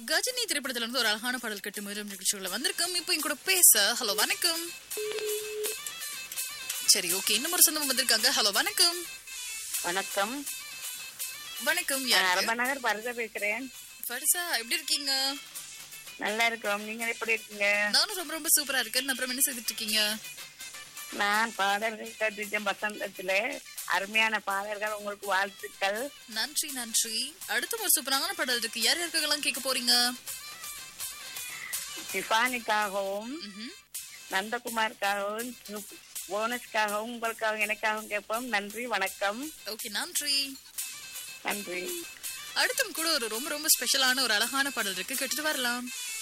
கஜினி திரைப்படத்துல இருந்து ஒரு அழகான பாடல் கட்டு முயலும் நிகழ்ச்சிகளை வந்திருக்கோம் இப்போ என் கூட பேச ஹலோ வணக்கம் சரி ஓகே இன்னும் ஒரு சொந்தம் வந்திருக்காங்க ஹலோ வணக்கம் வணக்கம் வணக்கம் நான் யாரு அரபநகர் பரத பேசுறேன் ஃபரிசா எப்படி இருக்கீங்க நல்லா இருக்கிறோம் நீங்க எப்படி இருக்கீங்க நானும் ரொம்ப ரொம்ப சூப்பரா இருக்கேன் அப்புறம் என்ன செய்துட்டு இருக்கீங்க நான் பாடல்கள் கட்டிச்சேன் வசந்தத்துல அருமையான பாடல்கள் உங்களுக்கு வாழ்த்துக்கள் நன்றி நன்றி அடுத்த ஒரு சூப்பரான பாடல் இருக்கு யார் யாருக்கெல்லாம் கேட்க போறீங்க டிஃபானிக்காகவும் ம்ஹும். நந்தகுமாருக்காகவும் போனஸ்க்காகவும் உங்களுக்காகவும் எனக்காகவும் கேட்போம் நன்றி வணக்கம் ஓகே நன்றி நன்றி அடுத்தும் கூட ஒரு ரொம்ப ரொம்ப ஸ்பெஷலான ஒரு அழகான பாடல் இருக்கு கேட்டுட்டு வரலாம்